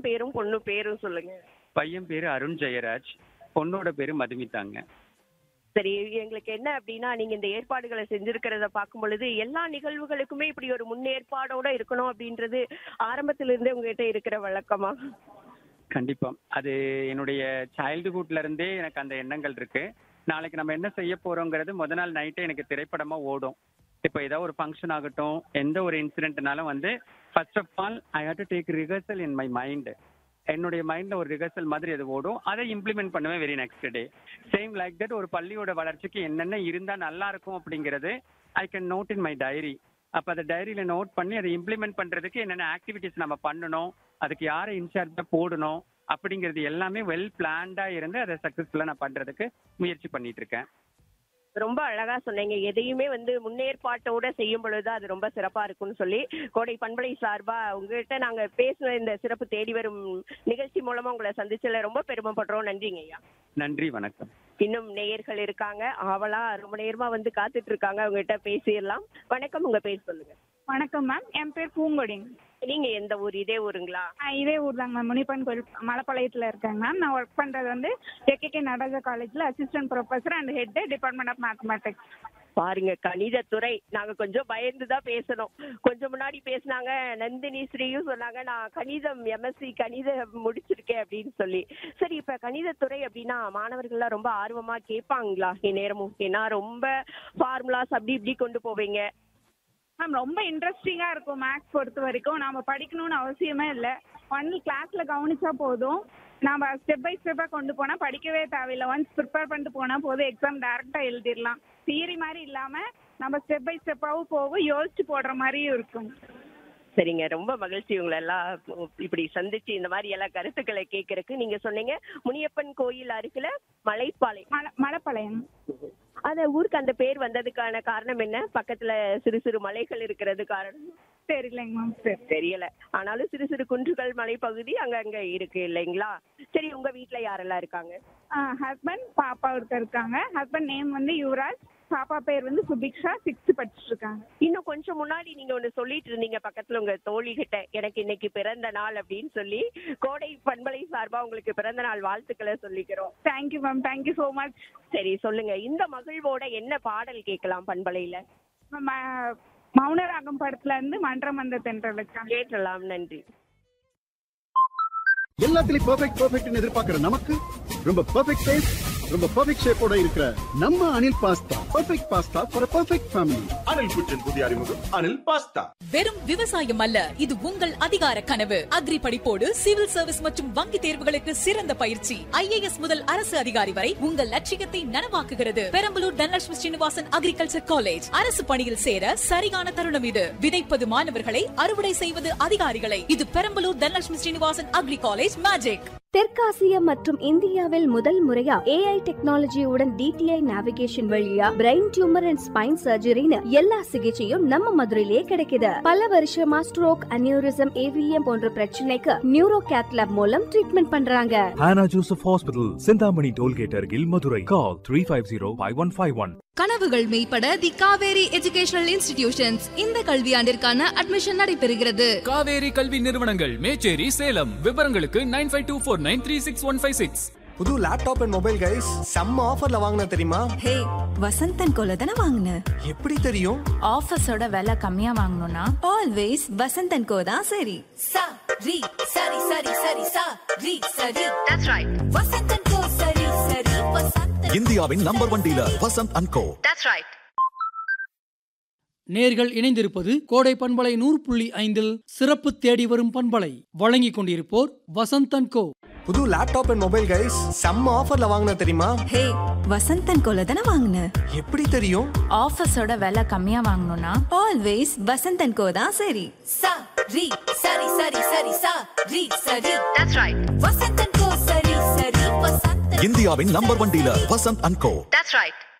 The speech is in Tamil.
பேரும் பொண்ணு பேரும் சொல்லுங்க பையன் பேரு அருண் ஜெயராஜ் பொண்ணோட பேரு மதுமிதாங்க சரி எங்களுக்கு என்ன அப்படின்னா நீங்க இந்த ஏற்பாடுகளை செஞ்சிருக்கிறத பார்க்கும் பொழுது எல்லா நிகழ்வுகளுக்குமே இப்படி ஒரு முன்னேற்பாடோட இருக்கணும் அப்படின்றது ஆரம்பத்துல இருந்தே உங்ககிட்ட இருக்கிற வழக்கமா கண்டிப்பா அது என்னுடைய சைல்டுஹுட்ல இருந்தே எனக்கு அந்த எண்ணங்கள் இருக்கு நாளைக்கு நம்ம என்ன செய்ய போறோங்கிறது முத நாள் நைட்டே எனக்கு திரைப்படமா ஓடும் இப்போ ஏதாவது ஒரு ஃபங்க்ஷன் ஆகட்டும் எந்த ஒரு இன்சிடென்ட்னாலும் வந்து first of all I have to take rehearsal in my mind என்னுடைய மைண்ட்ல ஒரு ரிஹர்சல் மாதிரி அது ஓடும் அதை இம்ப்ளிமெண்ட் பண்ணுவேன் very next day same like that ஒரு பள்ளியோட வளர்ச்சிக்கு என்னென்ன இருந்தா நல்லா இருக்கும் அப்படிங்கிறது I can note in my diary அப்ப அதை டைரியில நோட் பண்ணி அதை இம்ப்ளிமெண்ட் பண்றதுக்கு என்னென்ன ஆக்டிவிட்டிஸ் நம்ம பண்ணணும் அதுக்கு யாரை இன்சார்ஜா போடணும் அப்படிங்கிறது எல்லாமே வெல் பிளான்டா இருந்து அதை சக்சஸ்ஃபுல்லா நான் பண்றதுக்கு முயற்சி பண்ணிட்டு இருக்கேன் ரொம்ப அழகா சொன்னீங்க எதையுமே வந்து முன்னேற்பாட்டோட செய்யும் பொழுது அது ரொம்ப சிறப்பா இருக்கும்னு சொல்லி கோடை பண்பலை சார்பா உங்ககிட்ட நாங்க பேசுன இந்த சிறப்பு தேடி வரும் நிகழ்ச்சி மூலமா உங்களை சந்திச்சதுல ரொம்ப பெருமைப்படுறோம் நன்றிங்க ஐயா நன்றி வணக்கம் இன்னும் நேயர்கள் இருக்காங்க ஆவலா ரொம்ப நேரமா வந்து காத்துட்டு இருக்காங்க அவங்ககிட்ட பேசிடலாம் வணக்கம் உங்க பேர் சொல்லுங்க வணக்கம் மேம் என் பேர் பூங்கொடிங்க நீங்க எந்த ஊர் இதே ஊருங்களா ஆ, இதே ஊர் தாங்க மேம் முனிப்பன் கோயில் மலைப்பாளையத்தில் இருக்கேங்க மேம் நான் ஒர்க் பண்ணுறது வந்து ஏகேகே நடராஜா காலேஜில் assistant professor and head department of mathematics பாருங்க கணிதத்துறை நாங்க கொஞ்சம் பயந்து தான் பேசணும் கொஞ்சம் முன்னாடி பேசினாங்க நந்தினி ஸ்ரீயும் சொன்னாங்க நான் கணிதம் எம்எஸ்சி கணிதம் முடிச்சிருக்கேன் அப்படின்னு சொல்லி சரி இப்ப கணிதத்துறை அப்படின்னா மாணவர்கள்லாம் ரொம்ப ஆர்வமா கேட்பாங்களா இந்நேரமும் ஏன்னா ரொம்ப ஃபார்முலாஸ் அப்படி இப்படி கொண்டு போவீங்க மேம் ரொம்ப இன்ட்ரெஸ்டிங்காக இருக்கும் மேக்ஸ் பொறுத்த வரைக்கும் நாம படிக்கணும்னு அவசியமே இல்லை ஒன்லி கிளாஸில் கவனிச்சா போதும் நாம ஸ்டெப் பை ஸ்டெப்பாக கொண்டு போனால் படிக்கவே தேவையில்லை ஒன்ஸ் ப்ரிப்பேர் பண்ணிட்டு போனால் போதும் எக்ஸாம் டேரெக்டாக எழுதிடலாம் தியரி மாதிரி இல்லாமல் நம்ம ஸ்டெப் பை ஸ்டெப்பாகவும் போகும் யோசிச்சு போடுற மாதிரியும் இருக்கும் சரிங்க ரொம்ப மகிழ்ச்சி உங்களை எல்லாம் இப்படி சந்திச்சு இந்த மாதிரி எல்லா கருத்துக்களை கேட்கறதுக்கு நீங்க சொன்னீங்க முனியப்பன் கோயில் அருகில மலைப்பாலை மலை மலைப்பாளையம் அந்த ஊருக்கு அந்த பேர் வந்ததுக்கான காரணம் என்ன பக்கத்துல சிறு சிறு மலைகள் இருக்கிறது காரணம் தெரியலைங்க மேம் சரி தெரியல ஆனாலும் சிறு சிறு குன்றுகள் மலைப்பகுதி அங்க அங்க இருக்கு இல்லைங்களா சரி உங்க வீட்ல யாரெல்லாம் இருக்காங்க ஹஸ்பண்ட் பாப்பா ஒருத்தர் இருக்காங்க ஹஸ்பண்ட் நேம் வந்து யுவராஜ் பாப்பா பேர் வந்து சுபிக்ஷா சிக்ஸ்த் படிச்சுட்டு இருக்காங்க இன்னும் கொஞ்சம் முன்னாடி நீங்க ஒண்ணு சொல்லிட்டு இருந்தீங்க பக்கத்துல உங்க தோழி கிட்ட எனக்கு இன்னைக்கு பிறந்த நாள் அப்படின்னு சொல்லி கோடை பண்பலை சார்பா உங்களுக்கு பிறந்த நாள் வாழ்த்துக்களை சொல்லிக்கிறோம் thank you ma'am thank you so much சரி சொல்லுங்க இந்த மகிழ்வோட என்ன பாடல் கேட்கலாம் பண்பலையில மௌனராகம் படத்துல இருந்து மன்றம் வந்த தென்றலுக்காங்க கேட்டலாம் நன்றி எல்லாத்துலயும் பெர்ஃபெக்ட் பெர்ஃபெக்ட்னு எதிர்பார்க்கிற நமக்கு ரொம்ப பெர்ஃபெக்ட் டேஸ்ட் ரொம்ப பெர்ஃபெக்ட் ஷேப்போட இருக்கிற நம்ம Anil pasta perfect pasta for perfect family Anil kitchen புதிய அறிமுகம் அனில் பாஸ்தா வெறும் விவசாயம் அல்ல இது உங்கள் அதிகார கனவு அக்ரி படிப்போடு சிவில் சர்வீஸ் மற்றும் வங்கி தேர்வுகளுக்கு சிறந்த பயிற்சி ஐஏஎஸ் முதல் அரசு அதிகாரி வரை உங்கள் லட்சியத்தை நனவாக்குகிறது பெரம்பலூர் தனலட்சுமி ஸ்ரீனிவாசன் அக்ரிகல்ச்சர் காலேஜ் அரசு பணியில் சேர சரியான தருணம் இது விதைப்பது மாணவர்களை அறுவடை செய்வது அதிகாரிகளை இது Perambalur Dhanalakshmi Srinivasan agri college magic தெற்காசிய மற்றும் இந்தியாவில் முதல் முறையா ஏஐ டெக்னாலஜியுடன் டிடிஐ நேவிகேஷன் வழியா பிரெயின் டியூமர் அண்ட் ஸ்பைன் சர்ஜரின்னு எல்லா சிகிச்சையும் நம்ம மதுரையிலே கிடைக்குது பல வருஷமா ஸ்ட்ரோக் அனியூரிசம் ஏவிஎம் போன்ற பிரச்சனைக்கு நியூரோ கேத்லாப் மூலம் ட்ரீட்மெண்ட் பண்றாங்க Hannah Joseph Hospital, Sindhamani Tollgate Argil, Madurai. Call 350-5151. கனவுகள் மெய்ப்பட தி காவேரி எஜுகேஷனல் இன்ஸ்டிடியூஷன்ஸ் இந்த கல்வியாண்டிற்கான அட்மிஷன் நடைபெறுகிறது காவேரி கல்வி நிறுவனங்கள் மேச்சேரி சேலம் விவரங்களுக்கு nine five two four nine three six one five six புது லேப்டாப் அண்ட் மொபைல் கைஸ் செம்ம ஆஃபர்ல வாங்கின தெரியுமா ஹே வசந்தன் கோல தானே வாங்கின எப்படி தெரியும் ஆஃபர்ஸோட விலை கம்மியா வாங்கணும்னா ஆல்வேஸ் வசந்தன் கோ தான் சரி சா ரி சரி சரி சரி சா ரி சரி தட்ஸ் ரைட் வசந்தன் கோ சரி சரி வசந்தன் இந்தியாவின் number one dealer Vasanth and co that's right நேர்கள் இணைந்திருப்பது கோடை பண்பலை நூறு புள்ளி ஐந்தில் சிறப்பு தேடி வரும் பண்பலை வழங்கிக் கொண்டிருப்போர் வசந்தன் கோ புது லேப்டாப் அண்ட் மொபைல் கைஸ் செம்ம ஆஃபர்ல வாங்கின தெரியுமா ஹே வசந்தன் கோல தானே வாங்கின எப்படி தெரியும் ஆஃபர்ஸோட விலை கம்மியா வாங்கணும்னா ஆல்வேஸ் வசந்தன் கோ தான் சரி சா ரி சரி சரி சரி சா ரி சரி தட்ஸ் ரைட் வசந்தன் கோ சரி சரி வசந்தன் இந்தியாவின் number one dealer Vasanth and co that's right